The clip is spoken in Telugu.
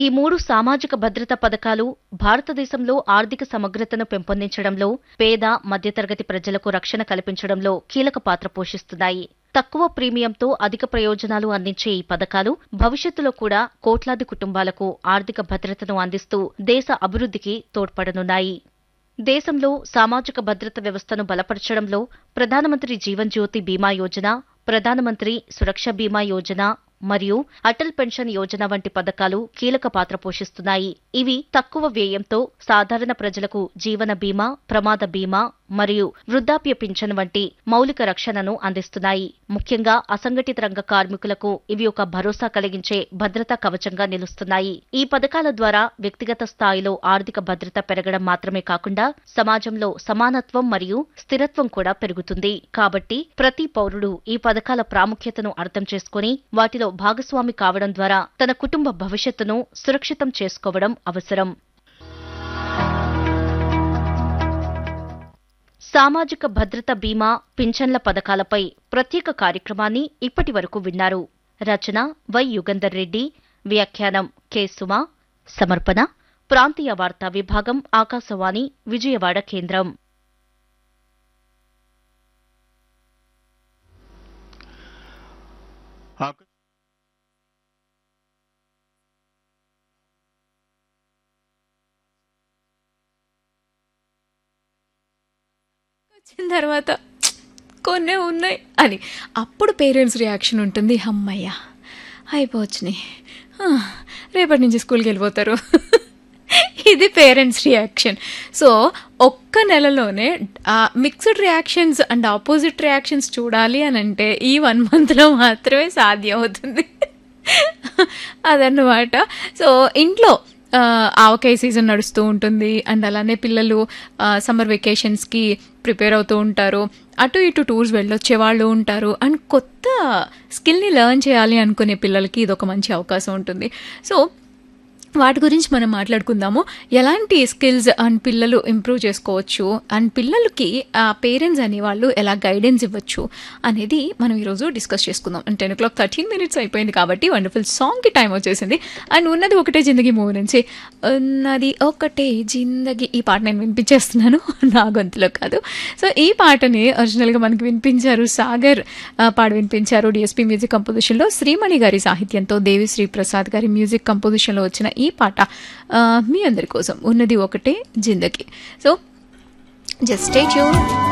ఈ మూడు సామాజిక భద్రతా పథకాలు భారతదేశంలో ఆర్థిక సమగ్రతను పెంపొందించడంలో పేద మధ్యతరగతి ప్రజలకు రక్షణ కల్పించడంలో కీలక పాత్ర పోషిస్తున్నాయి తక్కువ ప్రీమియంతో అధిక ప్రయోజనాలు అందించే ఈ పథకాలు భవిష్యత్తులో కూడా కోట్లాది కుటుంబాలకు ఆర్థిక భద్రతను అందిస్తూ దేశ అభివృద్ధికి తోడ్పడనున్నాయి దేశంలో సామాజిక భద్రత వ్యవస్థను బలపరచడంలో ప్రధానమంత్రి జీవన్ జ్యోతి బీమా యోజన ప్రధానమంత్రి సురక్ష బీమా యోజన మరియు అటల్ పెన్షన్ యోజన వంటి పథకాలు కీలక పాత్ర పోషిస్తున్నాయి ఇవి తక్కువ వ్యయంతో సాధారణ ప్రజలకు జీవన బీమా ప్రమాద బీమా మరియు వృద్ధాప్య పింఛన్ వంటి మౌలిక రక్షణను అందిస్తున్నాయి ముఖ్యంగా అసంఘటిత రంగ కార్మికులకు ఇవి ఒక భరోసా కలిగించే భద్రతా కవచంగా నిలుస్తున్నాయి ఈ పథకాల ద్వారా వ్యక్తిగత స్థాయిలో ఆర్థిక భద్రత పెరగడం మాత్రమే కాకుండా సమాజంలో సమానత్వం మరియు స్థిరత్వం కూడా పెరుగుతుంది కాబట్టి ప్రతి పౌరుడు ఈ పథకాల ప్రాముఖ్యతను అర్థం చేసుకుని వాటిలో భాగస్వామి కావడం ద్వారా తన కుటుంబ భవిష్యత్తును సురక్షితం చేసుకోవడం అవసరం సామాజిక భద్రత బీమా పింఛన్ల పథకాలపై ప్రత్యేక కార్యక్రమాన్ని ఇప్పటి వరకు విన్నారు రచన వై యుగంధర్ రెడ్డి వ్యాఖ్యానం కె సుమ సమర్పణ ప్రాంతీయ వార్తా విభాగం ఆకాశవాణి విజయవాడ కేంద్రం ఆక- వచ్చిన తర్వాత కొన్నే ఉన్నాయి అని అప్పుడు పేరెంట్స్ రియాక్షన్ ఉంటుంది అమ్మయ్య అయిపోవచ్చుని ఆ, రేపటి నుంచి స్కూల్కి వెళ్ళిపోతారు ఇది పేరెంట్స్ రియాక్షన్ సో ఒక్క నెలలోనే mixed reactions and opposite reactions చూడాలి అని అంటే ఈ వన్ మంత్లో మాత్రమే సాధ్యం అవుతుంది అదన్నమాట సో ఇంట్లో ఆ, ఆవకాయ సీజన్ నడుస్తూ ఉంటుంది అండ్ అలానే పిల్లలు సమ్మర్ వెకేషన్స్కి ప్రిపేర్ అవుతూ ఉంటారు అటు ఇటు టూర్స్ వెళ్ళొచ్చే వాళ్ళు ఉంటారు అండ్ కొత్త స్కిల్ని లెర్న్ చేయాలి అనుకునే పిల్లలకి ఇది ఒక మంచి అవకాశం ఉంటుంది సో వాటి గురించి మనం మాట్లాడుకుందాము ఎలాంటి స్కిల్స్ అండ్ పిల్లలు ఇంప్రూవ్ చేసుకోవచ్చు అండ్ పిల్లలకి పేరెంట్స్ అనేవాళ్ళు ఎలా గైడెన్స్ ఇవ్వచ్చు అనేది మనం ఈరోజు డిస్కస్ చేసుకుందాం and ten o'clock thirteen minutes అయిపోయింది కాబట్టి వండర్ఫుల్ సాంగ్కి టైం వచ్చేసింది అండ్ ఉన్నది ఒకటే జిందగీ మూవీ నుంచి ఉన్నది ఒకటే జిందగీ ఈ పాట నేను వినిపించేస్తున్నాను నా గొంతులో కాదు సో ఈ పాటని ఒరిజినల్గా మనకి వినిపించారు సాగర్ ఆ, పాట వినిపించారు డిఎస్పీ మ్యూజిక్ కంపోజిషన్లో శ్రీమణి గారి సాహిత్యంతో దేవిశ్రీ ప్రసాద్ గారి మ్యూజిక్ కంపోజిషన్లో వచ్చిన ఈ పాట ఆ, మీ అందరి కోసం ఉన్నది ఒకటే జిందగీ సో జస్ట్ స్టే ట్యూన్